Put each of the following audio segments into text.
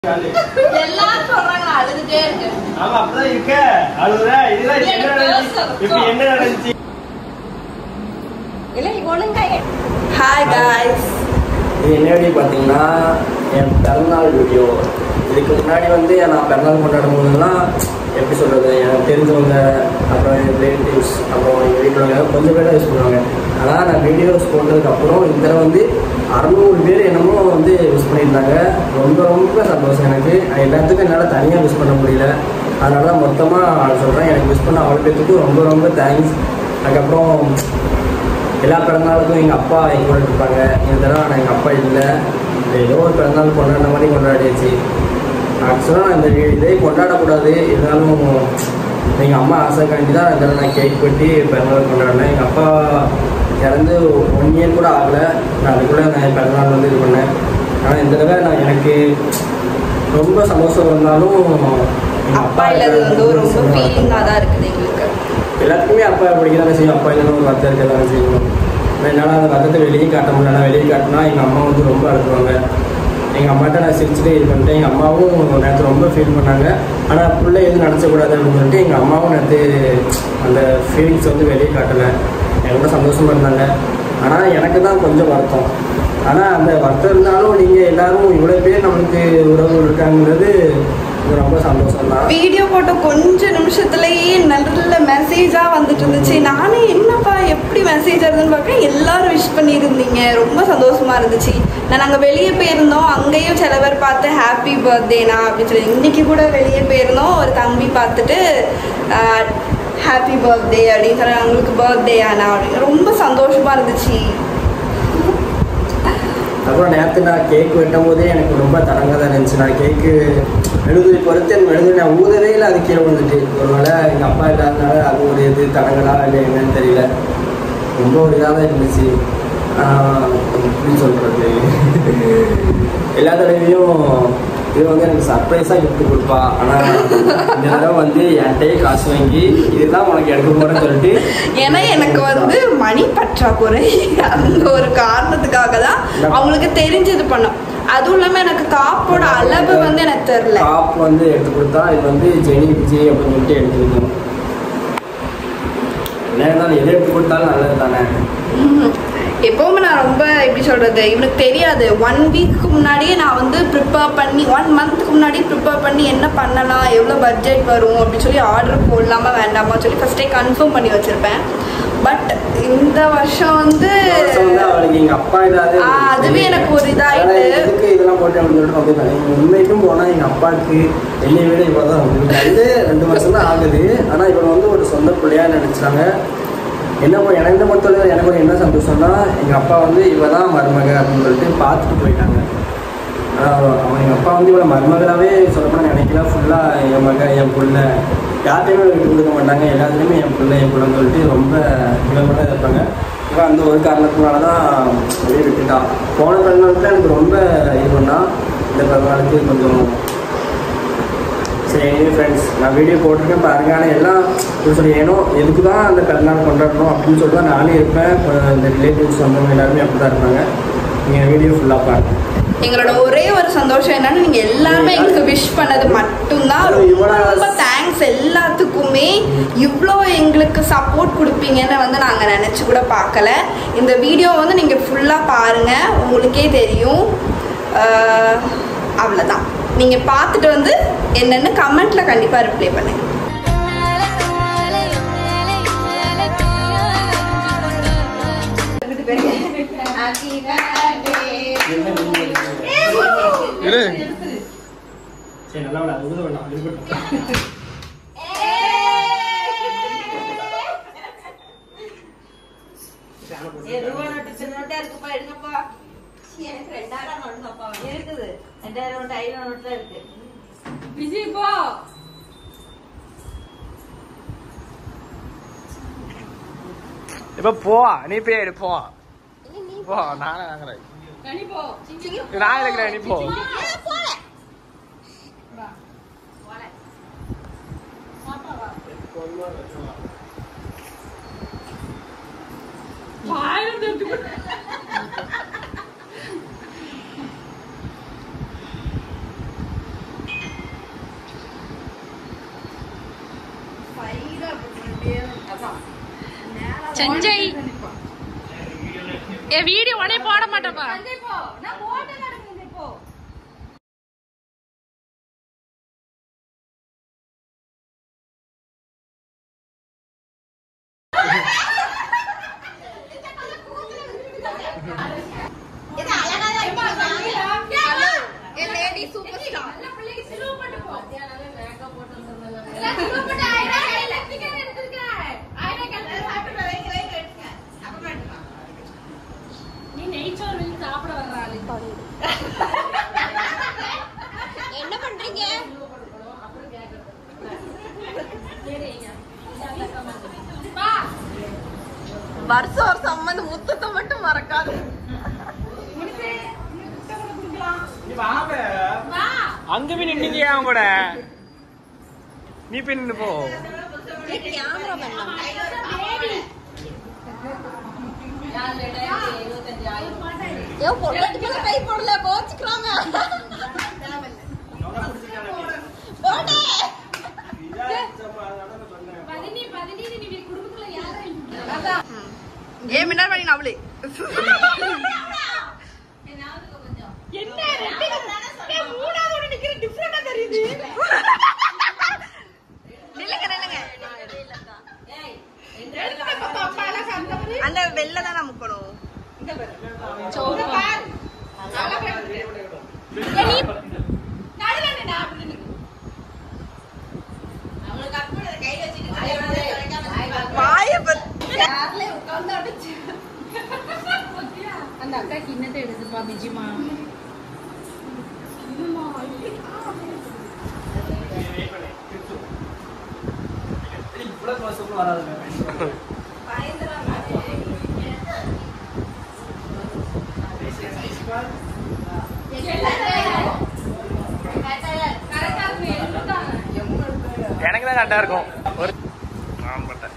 எல்லாரும் சொல்றாங்க நான் அழுதுட்டே இருக்கேன் ஆமா அப்படிதான் இருக்க அழுகுற இதுதான் இப்ப என்ன நடந்துச்சு இப்ப என்ன நடந்துச்சு இல்லை ஒழுங்கா ஹாய் காய்ஸ் இது என்ன வீடியோ பார்த்தீங்கன்னா என் பிறந்தநாள் வீடியோ இதுக்கு முன்னாடி வந்து நான் பிறந்தநாள் கொண்டாடும் போதெல்லாம் எப்படி சொல்கிறது எனக்கு தெரிஞ்சவங்க அப்புறம் என் ரிலேட்டிவ்ஸ் அப்புறம் எங்கள் வீட்டில் உள்ளவங்க கொஞ்சம் பேர் யூஸ் பண்ணுவாங்க ஆனால் நான் வீடியோஸ் போட்டதுக்கப்புறம் இந்த தடவை வந்து அறநூறு பேர் என்னமோ வந்து யூஸ் பண்ணியிருந்தாங்க ரொம்ப ரொம்ப சந்தோஷம் எனக்கு எல்லாத்துக்கும் என்னால் தனியாக யூஸ் பண்ண முடியல அதனால தான் மொத்தமாக சொல்கிறேன் எனக்கு யூஸ் பண்ண அவ்வளோ பேத்துக்கும் ரொம்ப ரொம்ப தேங்க்ஸ் அதுக்கப்புறம் எல்லா பிறந்தநாளுக்கும் எங்கள் அப்பா எங்க கூட இருப்பாங்க இந்த தடவை நான் எங்கள் அப்பா இல்லை ஏதோ ஒரு பிறந்தநாள் கொண்டாடின மாதிரி கொண்டாடியாச்சு ஆக்சுவலாக நான் இந்த வீ- இதே கொண்டாடக்கூடாது இருந்தாலும் எங்கள் அம்மா ஆசைக்காண்டி தான் இந்த தடவை நான் கேக் வெட்டி பிறந்தநாள் கொண்டாடினேன் எங்கள் அப்பா இறந்து ஒன் இயர் கூட ஆகலை நான் அது கூட நான் என் பிறந்தநாள் வந்து இது பண்ணேன் ஆனால் இந்த தடவை நான் எனக்கு ரொம்ப சந்தோஷம் இருந்தாலும் எங்க அப்பா இல்லாதது வந்து ரொம்ப ரொம்ப ஃபீலிங்காக தான் இருக்குது எங்களுக்கு எல்லாத்துக்குமே அப்பா பிடிக்க தானே செய்யும் அப்பா இல்லைன்னு ஒரு வருத்தம் இருக்க தானே செய்யும் என்னால் அந்த வருத்தத்தை வெளியே காட்ட முடியல நான் வெளியே காட்டினா எங்கள் அம்மா வந்து ரொம்ப அழுத்துவாங்க எங்கள் அம்மாட்ட நான் சிரிச்சுட்டே இது பண்ணிட்டேன் எங்கள் அம்மாவும் நேற்று ரொம்ப ஃபீல் பண்ணாங்க ஆனால் பிள்ளை எதுவும் நினச்சக்கூடாது அப்படின்னு சொல்லிட்டு எங்கள் அம்மாவும் நேற்று அந்த ஃபீலிங்ஸ் வந்து வெளியே காட்டலை என் கூட சந்தோஷமாக இருந்தாங்க ஆனால் எனக்கு தான் கொஞ்சம் வருத்தம் ஆனால் அந்த வருத்தம் இருந்தாலும் நீங்கள் எல்லாரும் இவ்வளோ பேர் நம்மளுக்கு உறவு இருக்காங்கிறது இது ரொம்ப சந்தோஷம் தான் வீடியோ போட்ட கொஞ்ச நிமிஷத்துலயே நல்ல மெசேஜா வந்துட்டு இருந்துச்சு நானே என்னப்பா எப்படி மெசேஜ் வருதுன்னு பார்க்க எல்லாரும் விஷ் பண்ணியிருந்தீங்க ரொம்ப சந்தோஷமா இருந்துச்சு நான் நாங்கள் வெளியே போயிருந்தோம் அங்கேயும் சில பேர் பார்த்து ஹாப்பி பர்த்டேனா அப்படின்னு சொல்லி இன்னைக்கு கூட வெளியே போயிருந்தோம் ஒரு தம்பி பார்த்துட்டு ஹாப்பி பர்த்டே அப்படின்னு சொல்லி அவங்களுக்கு பர்த்டே ஆனா அப்படின்னு ரொம்ப சந்தோஷமா இருந்துச்சு அப்புறம் நேற்று நான் கேக் வெட்டும் போதே எனக்கு ரொம்ப தடங்க தான் இருந்துச்சு நான் கேக்கு மெழுகுதி பொறுத்து அந்த மெழுகுதி நான் ஊதவே இல்லை அது கீழே விழுந்துட்டு ஒருவேளை எங்கள் அப்பா இல்லாதனால அது ஒரு இது தடங்களா இல்லை என்னன்னு தெரியல ரொம்ப ஒரு இதாக தான் இருந்துச்சு ஆஹ் எப்படி சொல்கிறது எல்லா தடவையும் இது வந்து எனக்கு சர்ப்ரைஸாக கிஃப்ட் கொடுப்பா ஆனால் இந்த தடவை வந்து என்கிட்டயே காசு வாங்கி இதுதான் உனக்கு எடுக்க போகிறேன்னு சொல்லிட்டு ஏன்னா எனக்கு வந்து மணி பற்றாக்குறை அந்த ஒரு காரணத்துக்காக தான் அவங்களுக்கு தெரிஞ்சது பண்ணோம் அதுவும் இல்லாமல் எனக்கு காப்போட அளவு வந்து எனக்கு தெரில டாப் வந்து எடுத்து கொடுத்தா இது வந்து ஜெனி விஜய் அப்படின்னு சொல்லிட்டு எடுத்துக்கணும் என்ன இருந்தாலும் எது எடுத்து கொடுத்தாலும் நல்லது தானே எப்பவுமே நான் ரொம்ப எப்படி சொல்றது இவனுக்கு தெரியாது ஒன் வீக்கு முன்னாடியே நான் வந்து ப்ரிப்பேர் பண்ணி ஒன் மந்த்துக்கு முன்னாடி ப்ரிப்பேர் பண்ணி என்ன பண்ணலாம் எவ்வளோ பட்ஜெட் வரும் அப்படின்னு சொல்லி ஆர்டர் போடலாமா வேண்டாமா சொல்லி ஃபர்ஸ்டே கன்ஃபார்ம் பண்ணி வச்சிருப்பேன் பட் இந்த வருஷம் வந்து இந்த வருஷம் வந்து அவளுக்கு எங்க அப்பா இல்லாத ஆ, அதுவே எனக்கு ஒரு இதாயிட்டு. ஆனா எதுக்கு இதெல்லாம் போட்டு அப்படின்னு சொல்லிட்டு ரொம்ப தனி உண்மைக்கும் போனா எங்க அப்பாவுக்கு என்னை விட இவ்வளவுதான் வந்து வந்து ரெண்டு வருஷம் தான் ஆகுது ஆனா இவன் வந்து ஒரு சொந்த பிள்ளையா நினைச்சாங்க என்ன பொ- எனக்கு பொறுத்தவரை எனக்கு ஒரு என்ன சந்தோஷம்னா எங்க அப்பா வந்து இவ தான் மருமக அப்படின்னு சொல்லிட்டு பார்த்துட்டு போயிட்டாங்க ஆனா, அவன் எங்கள் அப்பா வந்து இவ்வளோ மருமகளாகவே சொல்லப்போனால் நினைக்கல ஃபுல்லாக என் மக என் புள்ள யார்ட்டையுமே விட்டு கொடுக்க மாட்டாங்க எல்லாத்துலேயுமே என் பிள்ளை என் பிள்ளைன்னு சொல்லிட்டு ரொம்ப இவங்க தான் இருப்பாங்க இவன் அந்த ஒரு காரணத்தினால தான் அப்படியே விட்டுட்டான் போன பிறந்தநாளுக்கு எனக்கு ரொம்ப இது பண்ணா இந்த பிறந்தநாளுக்கு கொஞ்சம் சரி எனிவே ஃப்ரெண்ட்ஸ் நான் வீடியோ போட்டிருக்கேன் பாருங்க ஆனால் எல்லாம் இப்படி சொல்லி ஏனோ எதுக்கு தான் அந்த பிறந்தநாள் கொண்டாடணும் அப்படின்னு சொல்லிட்டு தான் நானே இருப்பேன் இப்போ இந்த ரிலேட்டிவ்ஸ் வந்தவங்க எல்லாருமே அப்படி தான் இருப்பாங்க நீங்கள் வீடியோ ஃபுல்லாக பாருங்கள் எங்களோட ஒரே ஒரு சந்தோஷம் என்னன்னா நீங்க எல்லாருமே எங்களுக்கு விஷ் பண்ணது மட்டும்தான் ரொம்ப தேங்க்ஸ் எல்லாத்துக்குமே இவ்வளோ எங்களுக்கு சப்போர்ட் கொடுப்பீங்கன்னு வந்து நாங்கள் நினச்சி கூட பார்க்கல இந்த வீடியோ வந்து நீங்கள் ஃபுல்லாக பாருங்கள் உங்களுக்கே தெரியும் ஆஹ், அவ்வளோதான் நீங்கள் பார்த்துட்டு வந்து என்னென்னு கமெண்ட்டில் கண்டிப்பாக ரிப்ளை பண்ணுங்க சரி நல்லா விட உதவ வேண்டாம் இருக்கட்டும் எனக்கு ரெண்டாயிரம் நோட்டு தப்பா இருக்குது ரெண்டாயிரம் நோட்டு ஐநூறு நோட்டுல இருக்கு விஜய் போ இப்ப போ நீ போய் எடு போ போ நானே வாங்குறேன் நான் இருக்கிறேன் நீ போ சஞ்சய் என் வீடியோ உடனே போட மாட்டேப்பா நீ நெய்ச்சோறு சாப்பிட வர்ற ஆளு என்ன பண்றீங்க வருஷம் வருஷம் அம்மா இந்த முத்தத்தை மட்டும் மறக்காது அங்க போய் நின்னீங்க அவன் கூட நீ போய் நின்னு போ கேமரா பண்ணலாம் ஏன் பொண்டாட்டிக்குள்ள கை போடல கோச்சுக்கிறாங்க போடே பதினி பதினி நீ குடும்பத்துல யாரும் ஏன் முன்னாடி பண்ணி அவளே என்ன ரெண்டு ஏன் மூணாவது ஒண்ணு நிக்கிற டிஃபரெண்டா தெரியுது நில்லுங்க நில்லுங்க அந்த வெள்ள தான் முக்கணும் வாய பத்தி அந்த அக்கா கிண்ணத்தை எடுத்துப்பா பிஜிமா எனக்கு தான் கரெக்டா இருக்கும் ஒரு நான் பட்டேன்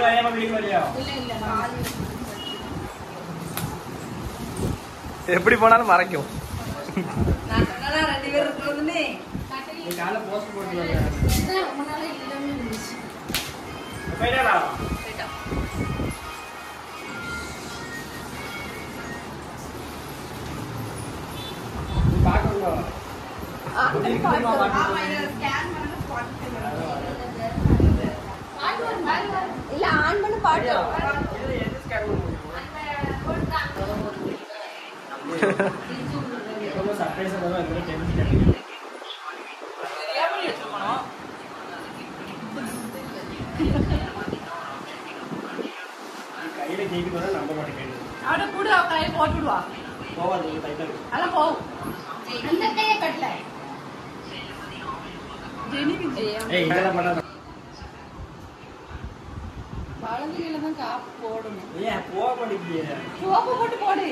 எப்படி போனாலும் மறைக்கும் இல்ல ஆன் பண்ண பாட்டு கையில கேக்கு போனா நம்ப மாட்டேன் அவட கூட அவ கையில போட்டு விடுவா போவாது டைட்டா இருக்கு அதெல்லாம் போகும் அந்த கைய கட்டல ஏய் இதெல்லாம் பண்ணாத குழந்தைங்கள தான் காப்பு போடணும் ஏன் போக மாட்டேங்கிறியே சோப்பு போட்டு போடு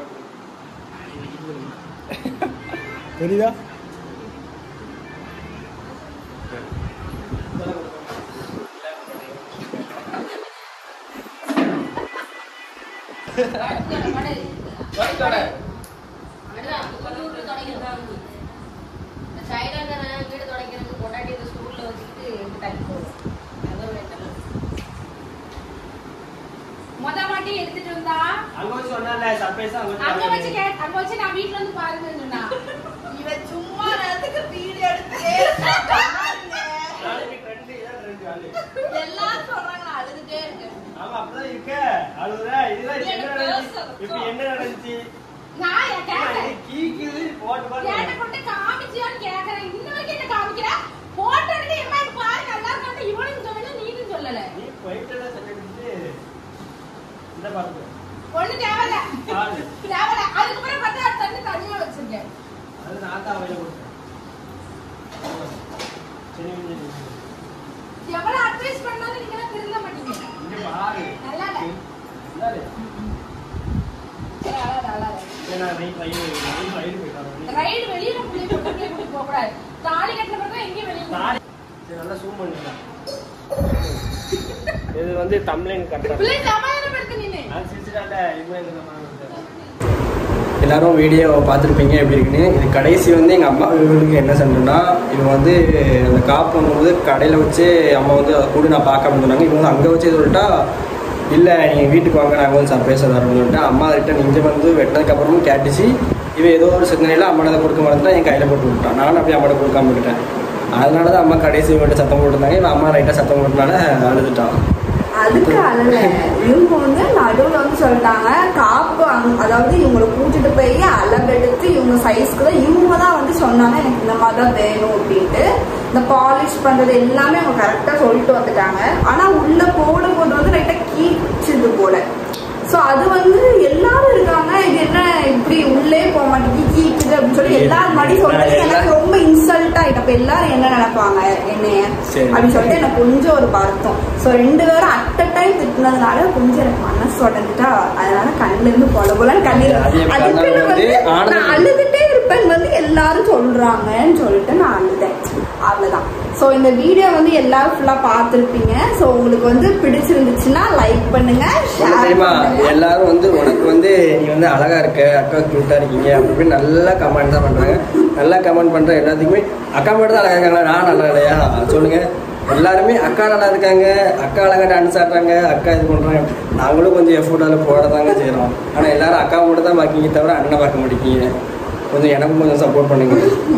தெரியுதா வீடு தொடக்கிறதுக்கு பொண்டாட்டி ஸ்கூல்ல வச்சுக்கிட்டு தள்ளி போகும் மொத மாட்டி எடுத்துட்டு வந்தா அங்க வச்சு சொன்னால சர்ப்ரைஸா அங்க அங்க வச்சு வச்சு கே- அங்க வச்சு நான் வீட்ல வந்து பாருங்கன்னு சொன்னா இவன் சும்மா நேரத்துக்கு வீடியோ எடுத்து நாளைக்கு ட்ரெண்ட் இதான் ட்ரெண்ட் ஆளு எல்லாரும் சொல்றாங்க நான் அழுதுட்டே இருக்கேன் ஆமா அப்படிதான் இருக்க அழுகுற இதெல்லாம் இப்ப என்ன நடந்துச்சு இப்ப என்ன நடந்துச்சு நான் என் கேட்டேன் இது கீக்குது போட்டு கேட்ட பாரு கொண்டு காமிச்சியான்னு கேக்குறேன் இன்ன வரைக்கும் என்ன காமிக்கிற போட்டோ எடுத்து எம்மா இது பாரு நல்லா இருக்கான்னு இவனும் சொல்லல நீனும் சொல்லல நீ போயிட்டு சொல்லிட்டு இந்த பாருங்க ஒண்ணு தேவையில்ல பாரு தேவையில்ல அதுக்கப்புறம் பார்த்தா அது தண்ணி தனியா வச்சிருக்கேன் அது நான் தான் அவையில கொடுத்தேன் சரி இங்க எவ்வளவு அட்வைஸ் பண்ணாலும் நீங்க எல்லாம் திருந்த மாட்டீங்க இங்க பாரு நல்லா இல்ல இந்தாரு. சரி அழாத அழாத ஏன்னா நைட் ரயில் நைட் ரயில் போயிட்டாங்க ரைடு வெளியில புள்ளி போட்டு புள்ளி கூட்டிட்டு போக கூடாது தாலி கட்டின பிறகு எங்கேயும் வெளியில போக தாடி சரி நல்லா zoom பண்ணிடலாம் இது வந்து தமிழன் கரெக்டா பிள்ளை சமாதானப்படுத்து நீனு நான் சிரிச்சுட்டால இவன் இந்த மாதிரி எல்லாரும் வீடியோ பார்த்துருப்பீங்க எப்படி இருக்குன்னு இது கடைசி வந்து எங்கள் அம்மா இவங்களுக்கு என்ன சண்டைன்னா இவங்க வந்து அந்த காப்பு வாங்கும்போது கடையில் வச்சு அம்மா வந்து அதை கூட நான் பார்க்க சொன்னாங்க இவங்க வந்து அங்கே வச்சு சொல்லிட்டா இல்லை நீங்கள் வீட்டுக்கு வாங்க நாங்கள் வந்து சர்ப்ரைஸ் தரோம்னு சொல்லிட்டு அம்மா ரிட்டன் இங்கே வந்து வெட்டினதுக்கப்புறமும் கேட்டுச்சு இவன் ஏதோ ஒரு சிந்தனையில் அம்மாட்ட அதை கொடுக்க மாட்டேன் என் கையில் போட்டு விட்டான் நானும் அப்படியே அம்மாட்ட கொடுக்காம விட்டுட்டேன் அதனால தான் அம்மா கடைசி மட்டும் சத்தம் போட்டிருந்தாங்க இவன் அம்மா ரைட்டாக சத்தம் போட்டனால அழுதுட்டான் அதுக்கு அழல இவங்க வந்து நடுவுல வந்து சொல்லிட்டாங்க காப்பு அங்க- அதாவது இவங்களை கூட்டிட்டு போய் அளவெடுத்து இவங்க சைஸ்க்கு தான் இவங்க தான் வந்து சொன்னாங்க எனக்கு இந்த மாதிரி தான் வேணும் அப்படின்ட்டு இந்த பாலிஷ் பண்றது எல்லாமே அவங்க கரெக்டா சொல்லிட்டு வந்துட்டாங்க ஆனா உள்ள போடும்போது வந்து லைட்டா கீச்சுது போல ஸோ அது வந்து எல்லாரும் இருக்காங்க இது என்ன இப்படி உள்ளே போக மாட்டேங்குது கீக்குது அப்படின்னு சொல்லி எல்லாரும் முன்னாடி சொல்றது எனக்கு ரொம்ப இன்சல்ட் ஆயிட்டு அப்ப எல்லாரும் என்ன நினைப்பாங்க என்னைய சரி. அப்படின்னு சொல்லிட்டு எனக்கு கொஞ்சம் ஒரு வருத்தம் ஸோ ரெண்டு பேரும் அட் அ டைம் திட்டினதுனால கொஞ்சம் எனக்கு மனசு உடஞ்சிட்டா அதனால கண்ணுல இருந்து பொல பொலன்னு கண்ணீர் அது என் அதுக்குன்னு கண்ணால வந்து வந்து ஆனந்தம். நான் அழுதுட்டே இருப்பேன் வந்து எல்லாரும் சொல்றாங்கன்னு சொல்லிட்டு நான் அழுதேன் அவ்வளவுதான் ஸோ இந்த வீடியோ வந்து எல்லாரும் ஃபுல்லா பார்த்துருப்பீங்க ஸோ உங்களுக்கு வந்து பிடிச்சிருந்துச்சுன்னா லைக் பண்ணுங்க ஒண்ணு ஷேர் தெரியுமா பண்ணுங்க எல்லாரும் வந்து உனக்கு வந்து நீ வந்து அழகா இருக்க அக்கா கியூட்டா இருக்கீங்க அப்படி இப்படின்னு நல்லா கமெண்ட் தான் பண்றாங்க நல்லா கமெண்ட் பண்ற எல்லாத்துக்குமே அக்கா மட்டும் தான் அழகா இருக்காங்களா நான் நல்லா இல்லையா சொல்லுங்க எல்லாருமே அக்கா நல்லா இருக்காங்க அக்கா அழகா டான்ஸ் ஆடுறாங்க அக்கா இது பண்றாங்க நாங்களும் கொஞ்சம் எஃபோர்ட் அதில் போட தாங்க செய்கிறோம் ஆனால் எல்லாரும் அக்கா மட்டும் தான் பார்க்கீங்க தவிர அண்ணனை பார்க்க மாட்டேங்க கொஞ்சம் எனக்கும் கொஞ்சம் சப்போர்ட் பண்ணுங்க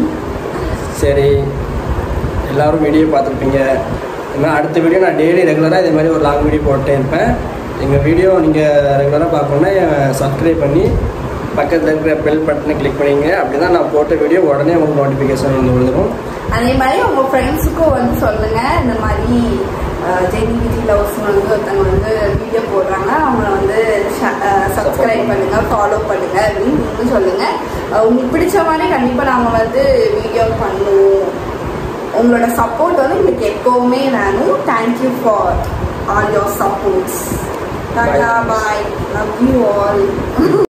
சரி எல்லாரும் வீடியோ பார்த்துருப்பீங்க இன்னும் அடுத்த வீடியோ நான் டெய்லி ரெகுலராக இதே மாதிரி ஒரு லாங் வீடியோ போட்டே இருப்பேன் எங்கள் வீடியோ நீங்கள் ரெகுலராக பார்க்கணுன்னா சப்ஸ்கிரைப் பண்ணி பக்கத்தில் இருக்கிற பெல் பட்டனை கிளிக் பண்ணிங்க அப்படி தான் நான் போட்ட வீடியோ உடனே உங்களுக்கு நோட்டிஃபிகேஷன் வந்து விழுந்துடும் அதே மாதிரி உங்க ஃப்ரெண்ட்ஸுக்கும் வந்து சொல்லுங்க இந்த மாதிரி ஜெனி விஜி லவ்ஸ் வந்து ஒருத்தவங்க வந்து வீடியோ போடுறாங்க அவங்கள வந்து சப்ஸ்கிரைப் பண்ணுங்க ஃபாலோ பண்ணுங்க அப்படின்னு நீங்களும் சொல்லுங்க அஹ் உங்களுக்கு பிடிச்ச மாதிரி கண்டிப்பா நாம வந்து வீடியோ பண்ணுவோம் உங்களோட சப்போர்ட் வந்து எங்களுக்கு எப்பவுமே வேணும் thank you for all your supports tata bye love you all